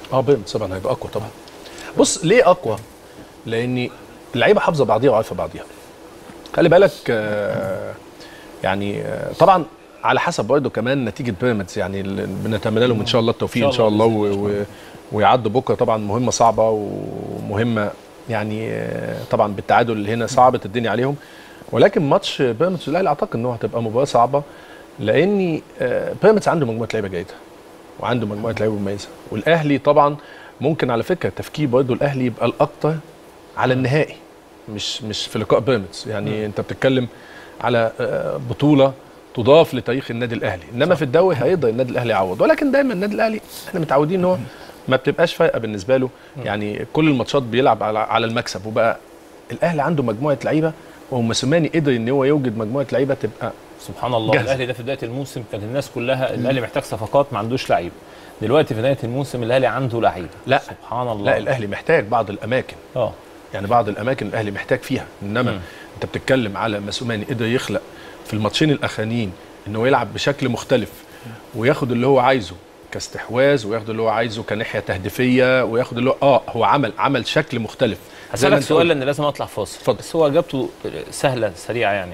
اه بيراميدز طبعا هيبقى اقوى طبعا بص ليه اقوى لان اللعيبه حافظه بعضيها وعارفه بعضيها خلي بالك آه، يعني آه، طبعا على حسب برضه كمان نتيجه بيراميدز يعني ال- بنتمنى لهم ان شاء الله التوفيق ان شاء الله و- و- ويعدوا بكره طبعا مهمه صعبه ومهمه يعني آه، طبعا بالتعادل اللي هنا صعبت الدنيا عليهم ولكن ماتش بيراميدز والاهلي اعتقد ان هو هتبقى مباراه صعبه لان آه، بيراميدز عنده مجموعه لعيبه جيده وعنده مجموعه لعيبه مميزه والاهلي طبعا ممكن على فكره تفكير برضه الاهلي يبقى الاكتر على النهائي مش مش في لقاء بيراميدز يعني انت بتتكلم على آه، بطوله تضاف لتاريخ النادي الاهلي انما في الدوري هيقدر النادي الاهلي يعوض ولكن دايما النادي الاهلي احنا متعودين ان هو ما بتبقاش فارقه بالنسبه له يعني كل الماتشات بيلعب على على المكسب وبقى الاهلي عنده مجموعه لعيبه وموسيماني قدر ان هو يوجد مجموعه لعيبه تبقى سبحان الله جاهزة. الاهلي ده في بدايه الموسم كانت الناس كلها الاهلي محتاج صفقات ما عندوش لعيبه دلوقتي في بدايه الموسم الاهلي عنده لعيبه لا. سبحان الله لا الاهلي محتاج بعض الاماكن اه يعني بعض الاماكن الاهلي محتاج فيها انما مم. انت بتتكلم على موسيماني قدر يخلق في الماتشين الاخرانيين ان هو يلعب بشكل مختلف وياخد اللي هو عايزه كاستحواذ وياخد اللي هو عايزه كناحيه تهديفيه وياخد اللي هو اه هو عمل عمل شكل مختلف زي ما هسألك انت سؤال قلت. لان لازم اطلع فاصل اتفضل. بس هو اجابته سهله سريعه يعني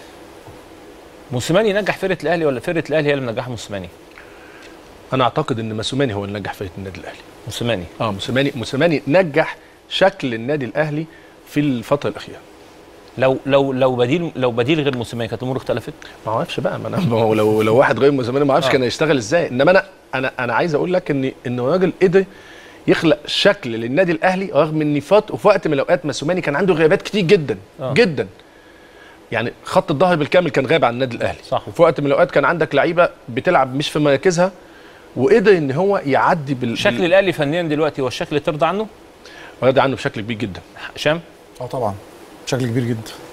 موسيماني نجح فرقه الاهلي ولا فرقه الاهلي هي اللي منجحه موسيماني؟ انا اعتقد ان موسيماني هو اللي نجح فرقه النادي الاهلي موسيماني اه موسيماني موسيماني نجح شكل النادي الاهلي في الفتره الاخيره لو لو لو بديل لو بديل غير موسيماني كانت الامور اختلفت؟ ما اعرفش بقى ما انا ما هو لو لو واحد غير موسيماني ما اعرفش آه. كان هيشتغل ازاي انما انا انا انا عايز اقول لك ان ان الراجل قدر يخلق شكل للنادي الاهلي رغم ان فات وفي وقت من الاوقات موسيماني كان عنده غيابات كتير جدا آه. جدا يعني خط الظهر بالكامل كان غايب عن النادي الاهلي صح. وفي وقت من الاوقات كان عندك لعيبه بتلعب مش في مراكزها وقدر ان هو يعدي بال شكل الاهلي فنيا دلوقتي هو الشكل اللي ترضى عنه؟ راضي عنه بشكل كبير جدا هشام؟ اه طبعا بشكل كبير جدا